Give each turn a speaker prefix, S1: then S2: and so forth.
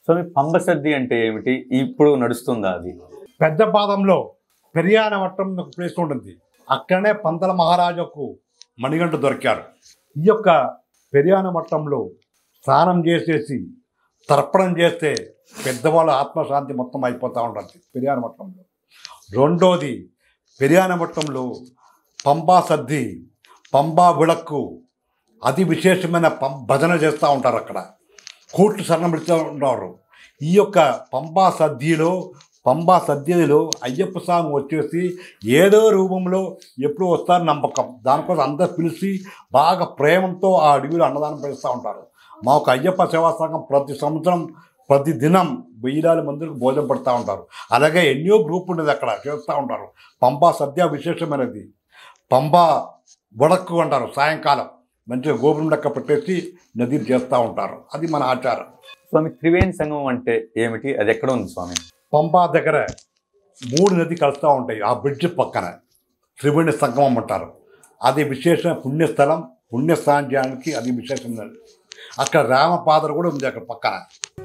S1: స్వామి పంబ సద్ది అంటే ఏమిటి ఇప్పుడు నడుస్తుందా అది
S2: పెద్ద పాదంలో పెరియాన మట్టం ఒక ప్లేస్ ఉంటుంది అక్కడనే పంతల మహారాజుకు మణిగంట దొరికారు ఈ యొక్క పెరియాన మట్టంలో స్నానం చేసేసి తర్పణం చేస్తే పెద్దవాళ్ళ ఆత్మశాంతి మొత్తం అయిపోతూ ఉంటుంది పెరియాన మట్టంలో రెండోది పెరియాన మట్టంలో పంబా సద్ది పంబా విளక్కు అతి విశేషమైన పం భజన చేస్తూ ఉంటారు అక్కడ కోట్లు శరణం పెడుతూ ఉంటారు ఈ యొక్క పంబా సద్యలో పంబా సద్యలో అయ్యప్ప స్వామి వచ్చేసి ఏదో రూపంలో ఎప్పుడు వస్తారు నమ్మకం దానికోసం అందరు పిలిచి బాగా ప్రేమతో ఆ అడవిలో అన్నదానం చేస్తూ ఉంటారు మాకు అయ్యప్ప సేవా సంఘం ప్రతి సంవత్సరం ప్రతి దినం వెయ్యిలాది మందికి భోజనం పెడతా ఉంటారు అలాగే ఎన్నో గ్రూప్ ఉండేది అక్కడ చేస్తూ ఉంటారు పంబా సద్య విశేషమైనది పంబా వడక్కు అంటారు సాయంకాలం మంచిగా గోపురం లెక్క పెట్టేసి నదిని చేస్తూ ఉంటారు అది మన ఆచారం
S1: స్వామి త్రివేణి సంగమం అంటే ఏమిటి అది ఎక్కడ ఉంది స్వామి
S2: పంపా దగ్గర మూడు నది కలుస్తూ ఉంటాయి ఆ బ్రిడ్జ్ పక్కన త్రివేణి సంగమం అంటారు అది విశేష పుణ్యస్థలం పుణ్యస్థానం చేయడానికి అది విశేషమైనది అక్కడ రామపాదర కూడా ఉంది అక్కడ పక్కన